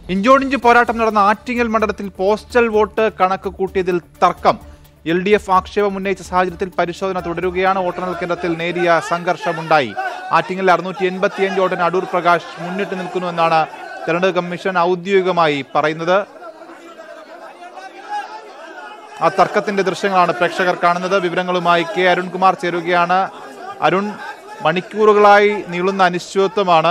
ഇഞ്ചോടിഞ്ച് പോരാട്ടം നടന്ന ആറ്റിങ്ങൽ മണ്ഡലത്തിൽ പോസ്റ്റൽ വോട്ട് കണക്ക് കൂട്ടിയതിൽ തർക്കം എൽ ഡി എഫ് ആക്ഷേപം ഉന്നയിച്ച സാഹചര്യത്തിൽ പരിശോധന തുടരുകയാണ് വോട്ടെണ്ണൽ കേന്ദ്രത്തിൽ നേരിയ സംഘർഷമുണ്ടായി ആറ്റിങ്ങൽ അറുന്നൂറ്റി എൺപത്തിയഞ്ച് വോട്ടിന് അടൂർ പ്രകാശ് മുന്നിട്ട് നിൽക്കുന്നുവെന്നാണ് തെരഞ്ഞെടുപ്പ് കമ്മീഷൻ ഔദ്യോഗികമായി പറയുന്നത് ആ തർക്കത്തിന്റെ ദൃശ്യങ്ങളാണ് പ്രേക്ഷകർ കാണുന്നത് വിവരങ്ങളുമായി കെ അരുൺകുമാർ ചേരുകയാണ് അരുൺ മണിക്കൂറുകളായി നീളുന്ന അനിശ്ചിതത്വമാണ്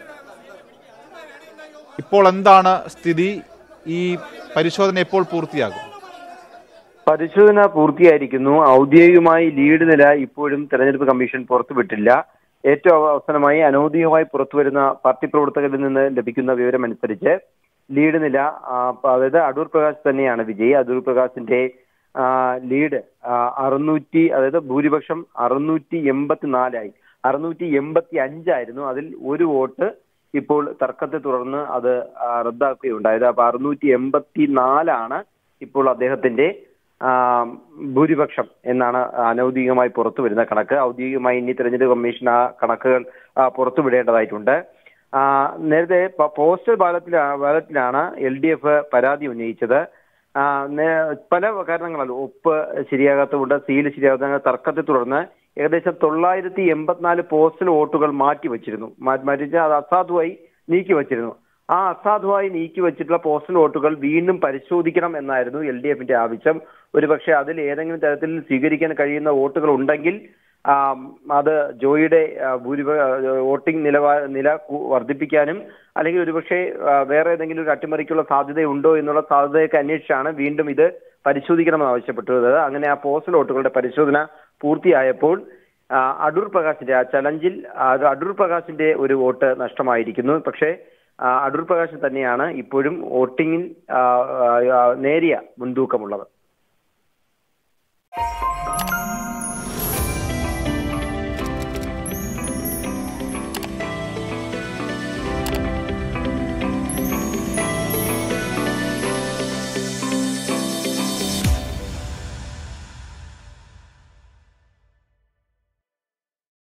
ഇപ്പോൾ എന്താണ് സ്ഥിതി ഈ പരിശോധന എപ്പോൾ പൂർത്തിയാകും പരിശോധന പൂർത്തിയായിരിക്കുന്നു ഔദ്യോഗികമായി ലീഡ് നില ഇപ്പോഴും തെരഞ്ഞെടുപ്പ് കമ്മീഷൻ പുറത്തുവിട്ടില്ല ഏറ്റവും അവസാനമായി അനൗദ്യോഗികമായി പുറത്തുവരുന്ന പാർട്ടി പ്രവർത്തകരിൽ നിന്ന് ലഭിക്കുന്ന വിവരമനുസരിച്ച് ലീഡ് നില ആ, പ- അതായത് അടൂർ പ്രകാശ് തന്നെയാണ് വിജയ് അടൂർ പ്രകാശിന്റെ ആ, ലീഡ് ആ, അറുന്നൂറ്റി അതായത് ഭൂരിപക്ഷം അറുന്നൂറ്റി എൺപത്തിനാലായി അറുന്നൂറ്റി എൺപത്തി അഞ്ചായിരുന്നു അതിൽ ഒരു വോട്ട് ഇപ്പോൾ തർക്കത്തെ തുടർന്ന് അത് ആ, റദ്ദാക്കുകയുണ്ടായത് അപ്പൊ അറുന്നൂറ്റി എൺപത്തി നാലാണ് ഇപ്പോൾ അദ്ദേഹത്തിന്റെ ആ, ഭൂരിപക്ഷം എന്നാണ് അനൗദ്യോഗികമായി പുറത്തു വരുന്ന കണക്ക് ഔദ്യോഗികമായി ഇനി തെരഞ്ഞെടുപ്പ് കമ്മീഷൻ ആ കണക്കുകൾ ആ, പുറത്തുവിടേണ്ടതായിട്ടുണ്ട് ആ, നേരത്തെ പ- പോസ്റ്റൽ ബാലറ്റിലാ ബാലറ്റിലാണ് എൽ ഡി എഫ് പരാതി ഉന്നയിച്ചത് ആ, നേ- പല കാരണങ്ങളാൽ ഒപ്പ് ശരിയാകാത്തതുകൊണ്ട് സീല് ശരിയാകാത്ത തർക്കത്തെ തുടർന്ന് ഏകദേശം തൊള്ളായിരത്തി എൺപത്തിനാല് പോസ്റ്റൽ വോട്ടുകൾ മാറ്റിവെച്ചിരുന്നു മാ- മാറ്റിച്ച് അത് അസാധുവായി നീക്കി വച്ചിരുന്നു ആ അസാധുവായി നീക്കി വെച്ചിട്ടുള്ള പോസ്റ്റൽ വോട്ടുകൾ വീണ്ടും പരിശോധിക്കണം എന്നായിരുന്നു എൽ ഡി എഫിന്റെ ആവശ്യം ഒരുപക്ഷെ അതിൽ ഏതെങ്കിലും തരത്തിൽ സ്വീകരിക്കാൻ കഴിയുന്ന വോട്ടുകൾ ഉണ്ടെങ്കിൽ ആ, അത് ജോയിയുടെ ആ, ഭൂരിപ വോട്ടിംഗ് നിലവാ നില കു- വർദ്ധിപ്പിക്കാനും അല്ലെങ്കിൽ ഒരുപക്ഷെ ആ, വേറെ ഏതെങ്കിലും ഒരു അട്ടിമറിക്കുള്ള സാധ്യതയുണ്ടോ എന്നുള്ള സാധ്യതയൊക്കെ അന്വേഷിച്ചാണ് വീണ്ടും ഇത് പരിശോധിക്കണമെന്ന് ആവശ്യപ്പെട്ടത് അങ്ങനെ ആ പോസ്റ്റൽ വോട്ടുകളുടെ പരിശോധന പൂർത്തിയായപ്പോൾ ആ, അടൂർ പ്രകാശിന്റെ ആ ചലഞ്ചിൽ ആ, അടൂർ പ്രകാശിന്റെ ഒരു വോട്ട് നഷ്ടമായിരിക്കുന്നു പക്ഷേ ആ, അടൂർ പ്രകാശ് തന്നെയാണ് ഇപ്പോഴും വോട്ടിങ്ങിൽ ആ, ആ, നേരിയ മുൻതൂക്കമുള്ളത്